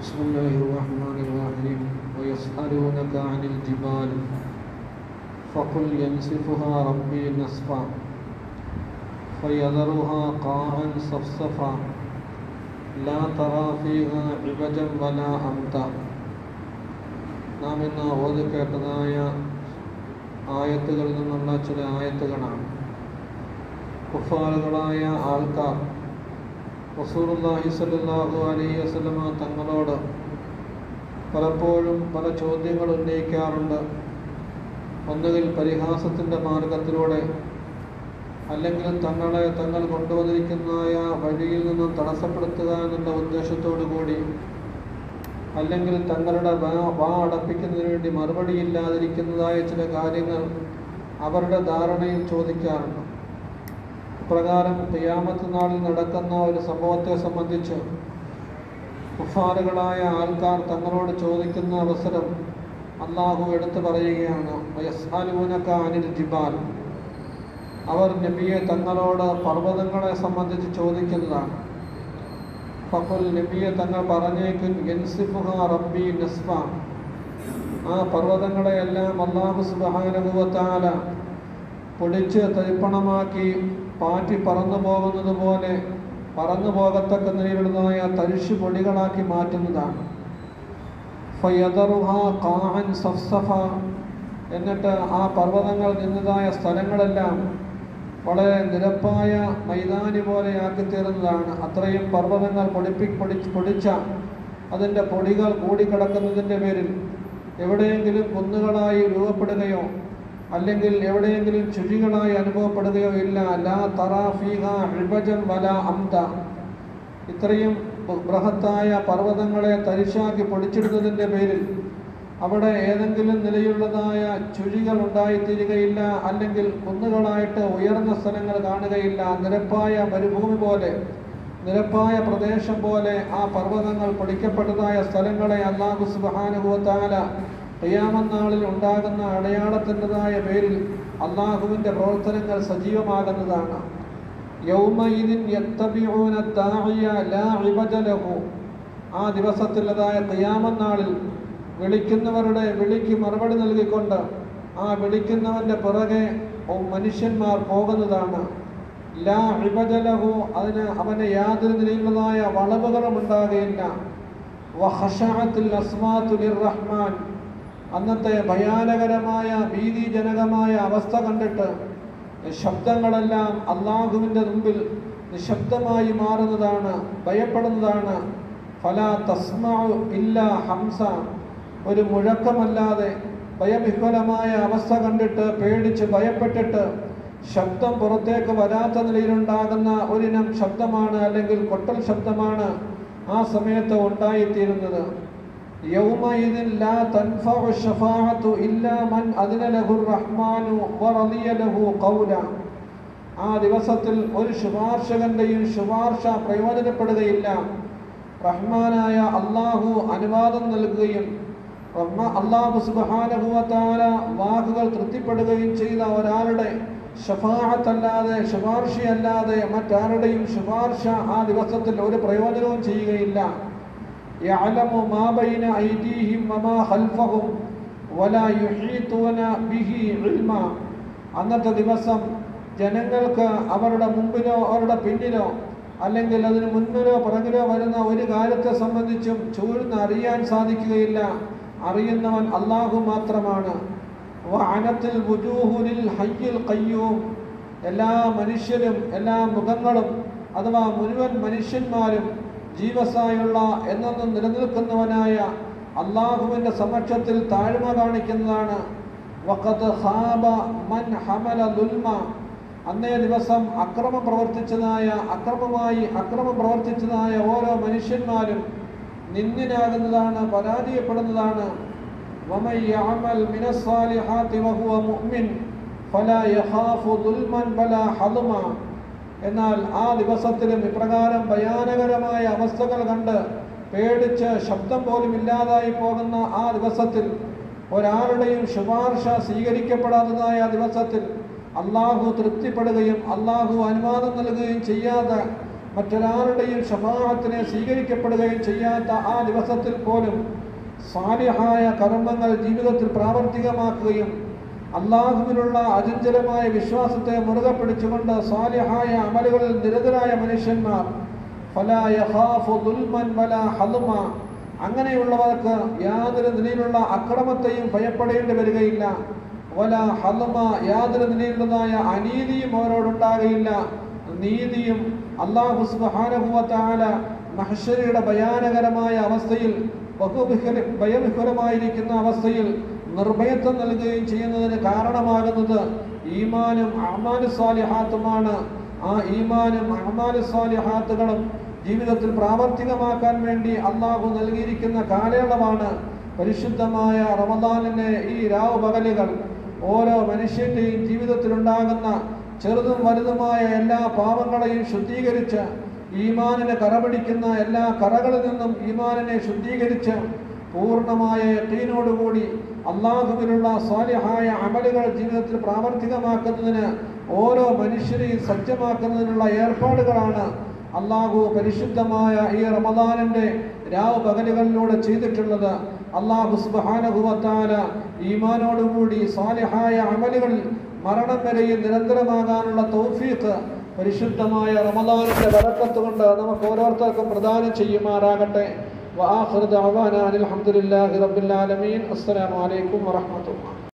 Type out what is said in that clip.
بسم الله الرحمن الرحيم ويسألونك عن الجبال فقل ينسفها ربي نسفا فيذرها قاعا صفصفا لا ترى فيها عوجا ولا أمتا നാം ഇന്ന് ഓതി കേട്ടതായ ആയത്തുകളിൽ നിന്നുള്ള ചില ആയത്തുകളാണ് കുഫാറുകളായ ആൾക്കാർ റസൂറുല്ലാഹി സല്ലല്ലാഹു അലൈഹി വസല്ലമ തങ്ങളോട് പലപ്പോഴും പല ചോദ്യങ്ങൾ ഉന്നയിക്കാറുണ്ട് ഒന്നുകിൽ പരിഹാസത്തിൻ്റെ മാർഗത്തിലൂടെ അല്ലെങ്കിൽ തങ്ങളെ തങ്ങൾ കൊണ്ടുവന്നിരിക്കുന്നതായ വഴിയിൽ നിന്നും തടസ്സപ്പെടുത്തുക എന്നുള്ള ഉദ്ദേശത്തോടു കൂടി അല്ലെങ്കിൽ തങ്ങളുടെ വാ വാ അടപ്പിക്കുന്നതിന് വേണ്ടി മറുപടിയില്ലാതിരിക്കുന്നതായ ചില കാര്യങ്ങൾ അവരുടെ ധാരണയിൽ ചോദിക്കാറുണ്ട് പ്രകാരം ഖിയാമത്ത് നാളിൽ നടക്കുന്ന ഒരു സംഭവത്തെ സംബന്ധിച്ച് കുഫാറുകളായ ആൾക്കാർ തങ്ങളോട് ചോദിക്കുന്ന അവസരം അള്ളാഹു എടുത്തു പറയുകയാണ് വയസ്സാലൂനക്ക അനിൽ ജിബാൽ അവർ നബിയെ തങ്ങളോട് പർവ്വതങ്ങളെ സംബന്ധിച്ച് ചോദിക്കുന്നതാണ് ഫഖുൽ നബിയെ തങ്ങൾ പറഞ്ഞേക്കും യൻസിഫുഹ റബ്ബി നസ്ഫ ആ പർവ്വതങ്ങളെയെല്ലാം അള്ളാഹു സുബാനുഭവത്താല പൊടിച്ച് തരിപ്പണമാക്കി പാറ്റി പറന്നു പോകുന്നത് പോലെ പറന്നു പോകത്തക്ക നിലയിലുള്ളതായ തരിശു പൊടികളാക്കി മാറ്റുന്നതാണ് ഫയദറുഹ കാഹൻ സഫ്സഫ എന്നിട്ട് ആ പർവ്വതങ്ങൾ നിന്നതായ സ്ഥലങ്ങളെല്ലാം വളരെ നിരപ്പായ മൈതാനി പോലെ ആക്കിത്തീരുന്നതാണ് അത്രയും പർവ്വതങ്ങൾ പൊടിപ്പി പൊടി പൊടിച്ച അതിൻ്റെ പൊടികൾ കൂടിക്കിടക്കുന്നതിൻ്റെ പേരിൽ എവിടെയെങ്കിലും കുന്നുകളായി രൂപപ്പെടുകയോ അല്ലെങ്കിൽ എവിടെയെങ്കിലും ചുഴികളായി അനുഭവപ്പെടുകയോ ഇല്ല ലാ തറാഫീഹ ഇബജം വല അംത ഇത്രയും ബൃഹത്തായ പർവ്വതങ്ങളെ തരിശാക്കി പൊടിച്ചെടുത്തതിൻ്റെ പേരിൽ അവിടെ ഏതെങ്കിലും നിലയുള്ളതായ ചുഴികൾ ഉണ്ടായിത്തീരുകയില്ല അല്ലെങ്കിൽ കുന്നുകളായിട്ട് ഉയർന്ന സ്ഥലങ്ങൾ കാണുകയില്ല നിരപ്പായ മരുഭൂമി പോലെ നിരപ്പായ പ്രദേശം പോലെ ആ പർവ്വതങ്ങൾ പൊടിക്കപ്പെട്ടതായ സ്ഥലങ്ങളെ അള്ളാഹു സുബാനുഭവത്താല ഖിയാമനാളിൽ ഉണ്ടാകുന്ന അടയാളത്തിൻ്റെതായ പേരിൽ അള്ളാഹുവിൻ്റെ പ്രവർത്തനങ്ങൾ സജീവമാകുന്നതാണ് യൗമയിദിൻ യത്തബിഊന ദാഇയ ലാ ഇബജ ലഹു ആ ദിവസത്തിലതായ ഖിയാമനാളിൽ വിളിക്കുന്നവരുടെ വിളിക്ക് മറുപടി നൽകിക്കൊണ്ട് ആ വിളിക്കുന്നവൻ്റെ പിറകെ മനുഷ്യന്മാർ പോകുന്നതാണ് ലാ ഇബജലഹു അതിന് അവന് യാതൊരു നിലയിലുള്ളതായ വളവുകളും ഉണ്ടാകുകയില്ല വഹഷാത്തിൽ അസ്മാത്തുലിർ റഹ്മാൻ അന്നത്തെ ഭയാനകരമായ ഭീതിജനകമായ അവസ്ഥ കണ്ടിട്ട് ശബ്ദങ്ങളെല്ലാം അള്ളാഹുവിൻ്റെ മുമ്പിൽ നിശബ്ദമായി മാറുന്നതാണ് ഭയപ്പെടുന്നതാണ് ഫല തസ്മാഉ ഇല്ല ഹംസ ഒരു മുഴക്കമല്ലാതെ ഭയവിഹ്വലമായ അവസ്ഥ കണ്ടിട്ട് പേടിച്ച് ഭയപ്പെട്ടിട്ട് ശബ്ദം പുറത്തേക്ക് വരാത്ത നിലയിലുണ്ടാകുന്ന ഒരിനം ശബ്ദമാണ് അല്ലെങ്കിൽ കൊട്ടൽ ശബ്ദമാണ് ആ സമയത്ത് ഉണ്ടായിത്തീരുന്നത് യൗമയിദിൻ ലാ തൻഫഉ ശഫാഅത്തു ഇല്ലാ മൻ അദ്ന ലഹു റഹ്മാനു വറളിയ ലഹു ഖൗല ആ ദിവസത്തിൽ ഒരു ശുപാർശകന്റെയും ശുപാർശ പ്രയോജനപ്പെടുകയില്ല റഹ്മാനായ അള്ളാഹു അനുവാദം നൽകുകയും അള്ളാഹു സുബാനുഭവത്താല വാക്കുകൾ തൃപ്തിപ്പെടുകയും ചെയ്ത ഒരാളുടെ ഷഫാഹത്തല്ലാതെ ശുപാർശയല്ലാതെ മറ്റാരുടെയും ശുപാർശ ആ ദിവസത്തിൽ ഒരു പ്രയോജനവും ചെയ്യുകയില്ല يعلم ما بين أيديهم وما خلفهم ولا يحيطون به علما അന്നത്തെ ദിവസം ജനങ്ങൾക്ക് അവരുടെ മുമ്പിലോ അവരുടെ പിന്നിലോ അല്ലെങ്കിൽ അതിന് മുൻപിലോ പുറകിലോ വരുന്ന ഒരു കാര്യത്തെ സംബന്ധിച്ചും ചൂഴ്ന്ന് അറിയാൻ സാധിക്കുകയില്ല അറിയുന്നവൻ അള്ളാഹു മാത്രമാണ് വഅനത്തിൽ വുജൂഹുലിൽ ഹയ്യിൽ കയ്യൂം എല്ലാ മനുഷ്യരും എല്ലാ മുഖങ്ങളും അഥവാ മുഴുവൻ മനുഷ്യന്മാരും ജീവസായുള്ള എന്നെന്നും നിലനിൽക്കുന്നവനായ അള്ളാഹുവിൻ്റെ സമക്ഷത്തിൽ താഴ്മ കാണിക്കുന്നതാണ് വഖദ് ഖാബ മൻ ഹമല ദുൽമ അന്നേ ദിവസം അക്രമം പ്രവർത്തിച്ചതായ അക്രമമായി അക്രമം പ്രവർത്തിച്ചതായ ഓരോ മനുഷ്യന്മാരും നിന്ദിനാകുന്നതാണ് പരാജയപ്പെടുന്നതാണ് ومن يعمل من الصالحات وهو مؤمن فلا يخاف ظلما ولا حظما എന്നാൽ ആ ദിവസത്തിലും ഇപ്രകാരം ഭയാനകരമായ അവസ്ഥകൾ കണ്ട് പേടിച്ച് ശബ്ദം പോലും ഇല്ലാതായി പോകുന്ന ആ ദിവസത്തിൽ ഒരാളുടെയും ശുപാർശ സ്വീകരിക്കപ്പെടാത്തതായ ആ ദിവസത്തിൽ അള്ളാഹു തൃപ്തിപ്പെടുകയും അള്ളാഹു അനുവാദം നൽകുകയും ചെയ്യാതെ മറ്റൊരാളുടെയും ഷഫാഹത്തിനെ സ്വീകരിക്കപ്പെടുകയും ചെയ്യാത്ത ആ ദിവസത്തിൽ പോലും സാലിഹായ കർമ്മങ്ങൾ ജീവിതത്തിൽ പ്രാവർത്തികമാക്കുകയും അള്ളാഹുവിനുള്ള അചഞ്ചലമായ വിശ്വാസത്തെ മുറുകെ പിടിച്ചുകൊണ്ട് സാലിഹായ അമലുകളിൽ നിരതരായ മനുഷ്യന്മാർ ഫലാ യഖാഫു ദുൽമൻ വലാ ഹലുമ അങ്ങനെയുള്ളവർക്ക് യാതൊരു നിലയിലുള്ള അക്രമത്തെയും ഭയപ്പെടേണ്ടി വരികയില്ല വല ഹലുമ യാതൊരു നിലയിലുള്ളതായ അനീതിയും അവരോടുണ്ടാകുകയില്ല നീതിയും അള്ളാഹു സുബാനുഭവത്താല മഹഷരിയുടെ ഭയാനകരമായ അവസ്ഥയിൽ ബഹുവിഹല ഭയവിഹുലമായിരിക്കുന്ന അവസ്ഥയിൽ നിർഭയത്വം നൽകുകയും ചെയ്യുന്നതിന് കാരണമാകുന്നത് ഈമാനും അഹ്മാനു സ്വാലിഹാത്തുമാണ് ആ ഈമാനും അഹ്മാനു സ്വാലിഹാത്തുകളും ജീവിതത്തിൽ പ്രാവർത്തികമാക്കാൻ വേണ്ടി അള്ളാഹു നൽകിയിരിക്കുന്ന കാലയളവാണ് പരിശുദ്ധമായ റമദാനിൻ്റെ ഈ രാവ് പകലുകൾ ഓരോ മനുഷ്യൻ്റെയും ജീവിതത്തിലുണ്ടാകുന്ന ചെറുതും വലുതുമായ എല്ലാ പാപങ്ങളെയും ശുദ്ധീകരിച്ച് ഈമാനിനെ കറപിടിക്കുന്ന എല്ലാ കറകളിൽ നിന്നും ഈമാനിനെ ശുദ്ധീകരിച്ച് പൂർണ്ണമായ യക്കീനോടുകൂടി അള്ളാഹുവിനുള്ള സ്വാലിഹായ അമലുകൾ ജീവിതത്തിൽ പ്രാവർത്തികമാക്കുന്നതിന് ഓരോ മനുഷ്യരെയും സജ്ജമാക്കുന്നതിനുള്ള ഏർപ്പാടുകളാണ് അള്ളാഹു പരിശുദ്ധമായ ഈ റമദാനിൻ്റെ രാവ് പകലുകളിലൂടെ ചെയ്തിട്ടുള്ളത് അള്ളാഹു സുബാനുഭവത്താല ഈമാനോടുകൂടി സ്വാലിഹായ അമലുകളിൽ മരണം വരെയും നിരന്തരമാകാനുള്ള തൗഫീഖ് പരിശുദ്ധമായ റമദാനിന്റെ വരക്കത്ത് കൊണ്ട് നമുക്ക് ഓരോരുത്തർക്കും പ്രദാനം ചെയ്യുമാറാകട്ടെ വാഹൃദ് അവാന അനിൽ അലഹമുല്ലാഹി റബ്ബിൽ ആലമീൻ അസ്സലാമു അലൈക്കും വറഹ്മത്തുള്ളാഹി